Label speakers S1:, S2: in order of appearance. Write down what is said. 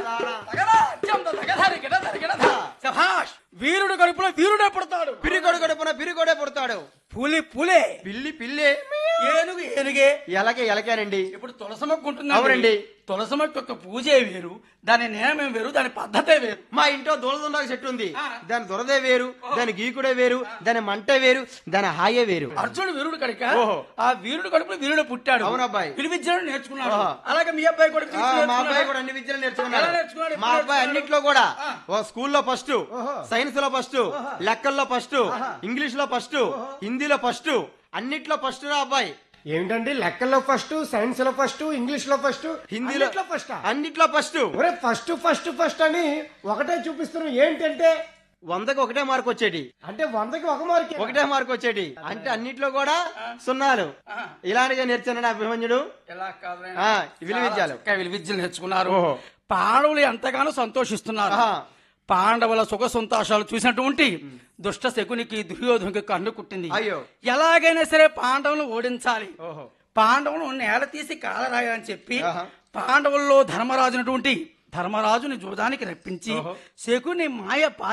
S1: సభాష్ వీరుడు కడుపులో వీరుడే పుడతాడు
S2: పిరిగొడు గడుపున పిరిగొడే పుడతాడు
S1: పులి పులే
S2: పిల్లి పిల్లే
S1: ఏనుగు ఏనుగే
S2: ఎలకే ఎలకేనండి
S1: ఇప్పుడు తులసమక్కుంటున్నాం
S2: అవునండి.
S1: తులసమక్క యొక్క పూజే వేరు దాని నియమం వేరు దాని పద్ధతే వేరు
S2: మా ఇంట్లో దూలదుండ చెట్టు ఉంది
S1: ఆ.
S2: దాని దొరదే వేరు దాని గీకుడే వేరు దాని మంటే వేరు దాని హాయే వేరు
S1: అర్జునుడు వీరుడు కనుక
S2: ఓహో.
S1: ఆ వీరుడు కడుపులో వీరుడు పుట్టాడు
S2: అవును అబ్బాయి.
S1: విలువిద్యను నేర్చుకున్నాడు
S2: ఓహో.
S1: అలాగే మీ అబ్బాయి కూడా
S2: ఆ,
S1: విలువిద్య
S2: మా
S1: నేర్చుకున్నాడా?
S2: అబ్బాయి కూడా అన్ని విద్యలు
S1: ఎలా
S2: నేర్చుకున్నాడు
S1: నేర్చుకున్నాడు?
S2: మా
S1: ఎప్పుడు
S2: అబ్బాయి
S1: నేర్చుకున్నాడు?
S2: అన్నిట్లో కూడా
S1: ఆ.
S2: ఓ స్కూల్లో ఫస్ట్ సైన్స్ లో ఫస్ట్ లెక్కల్లో ఫస్ట్ ఇంగ్లీష్ లో ఫస్ట్ హిందీలో ఫస్ట్ అన్నిట్లో ఫస్ట్ రా అబ్బాయి
S3: ఏమిటండి లెక్కల్లో ఫస్ట్ సైన్స్ లో ఫస్ట్ ఇంగ్లీష్ లో ఫస్ట్
S2: హిందీలో
S3: ఫస్ట్
S2: అన్నిట్లో ఫస్ట్
S3: ఒరే ఫస్ట్ ఫస్ట్ ఫస్ట్ అని ఒకటే చూపిస్తున్నాం ఏంటంటే
S2: వందకి ఒకటే మార్క్ వచ్చేటి
S3: అంటే వందకి ఒక మార్క్
S2: ఒకటే మార్క్ వచ్చేటి అంటే అన్నిట్లో కూడా సున్నాలు ఇలాంటిగా నేర్చాడు అభిమన్యుడు
S1: ఎలా కాదురా?
S2: ఆ, విలువిద్యలు.
S1: చాలా చక్కగా విలువిద్యలు నేర్చుకున్నారు
S2: ఓహో.
S1: పాండవులు ఎంతగానో సంతోషిస్తున్నారు
S2: ఆహా.
S1: పాండవుల సుఖ సంతోషాలు చూసినటువంటి దుష్ట శకునికి దుర్యోధనుకి కన్ను కుట్టింది
S2: అయ్యో.
S1: ఎలాగైనా సరే పాండవులను ఓడించాలి
S2: ఓహో.
S1: పాండవులను నేల తీసి కాలరాయాలని చెప్పి
S2: ఆహా.
S1: పాండవుల్లో ధర్మరాజునటువంటి ధర్మరాజుని జూదానికి రప్పించి శకుని మాయ